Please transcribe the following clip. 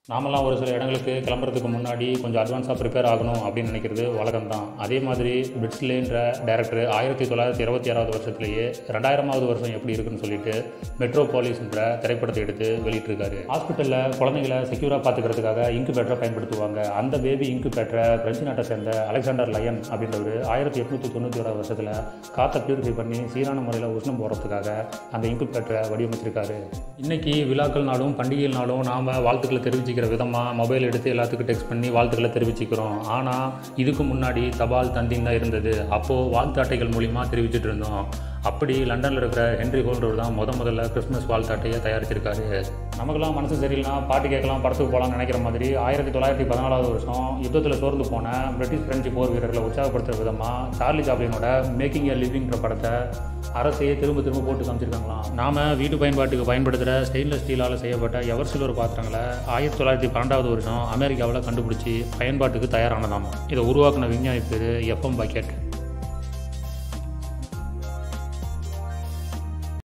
நாமெல்லாம் ஒரு சில இடங்களுக்கு கிளம்புறதுக்கு முன்னாடி கொஞ்சம் அட்வான்ஸாக ப்ரிப்பேர் ஆகணும் அப்படின்னு நினைக்கிறது வழக்கம் தான் அதே மாதிரி பிட்ஸ்லேன்ற டேரக்டர் ஆயிரத்தி தொள்ளாயிரத்தி இருபத்தி ஆறாவது வருஷத்துலேயே ரெண்டாயிரமாவது வருஷம் எப்படி இருக்குன்னு சொல்லிட்டு மெட்ரோபாலிஸ்ன்ற திரைப்படத்தை எடுத்து வெளியிட்டிருக்காரு ஹாஸ்பிட்டலில் குழந்தைகளை செக்யூராக பார்த்துக்கிறதுக்காக இங்கு பேட்டரை பயன்படுத்துவாங்க அந்த பேபி இங்கு பேட்டரை பிரெஞ்சு நாட்டை சேர்ந்த அலெக்சாண்டர் லயன் அப்படின்றவர் ஆயிரத்தி எட்நூற்றி தொண்ணூற்றி ஓராவது வருஷத்தில் காற்றை பியூரிஃபை பண்ணி சீரான முறையில் உஷ்ணம் போகிறதுக்காக அந்த இங்கு பேட்டரை வடிவமைச்சிருக்காரு இன்னைக்கு விழாக்கள் நாளும் பண்டிகை நாளும் நாம் வாழ்த்துக்களை தெரிவிச்சுக்கிற விதமாக மொபைல் எடுத்து எல்லாத்துக்கும் டெக்ஸ்ட் பண்ணி வாழ்த்துக்களை தெரிவிச்சுக்கிறோம் ஆனால் இதுக்கு முன்னாடி தபால் தந்தின் தான் இருந்தது அப்போது வாழ்த்து அட்டைகள் மூலிமா தெரிவிச்சிட்டு இருந்தோம் அப்படி லண்டனில் இருக்கிற ஹென்ரி ஹோல்டர் தான் முத முதல்ல கிறிஸ்மஸ் வாழ்த்து அட்டையை தயாரிச்சிருக்காரு நமக்கெல்லாம் மனசு சரியில்லைனா பாட்டு கேட்கலாம் படத்துக்கு போகலாம்னு நினைக்கிற மாதிரி ஆயிரத்தி தொள்ளாயிரத்தி பதினாலாவது வருஷம் யுத்தத்தில் சோர்ந்து போன பிரிட்டிஷ் பிரெஞ்சு போர் வீரர்களை உற்சாகப்படுத்துகிற விதமாக சார்லி சாப்ளினோட மேக்கிங் எ லிவிங்ன்ற படத்தை அரசையே திரும்ப திரும்ப போட்டு காமிச்சிருக்காங்களாம் நாம வீட்டு பயன்பாட்டுக்கு பயன்படுத்துகிற ஸ்டெயின்லெஸ் ஸ்டீலால் செய்யப்பட்ட எவர் சில்வர் பாத்திரங்களை ஆயிரத்தி தொள்ளாயிரத்தி பன்னெண்டாவது வருஷம் அமெரிக்காவில் கண்டுபிடிச்சி பயன்பாட்டுக்கு தயாரானதாம் இதை உருவாக்கின விஞ்ஞானி பேர் எஃப்எம் பக்கெட்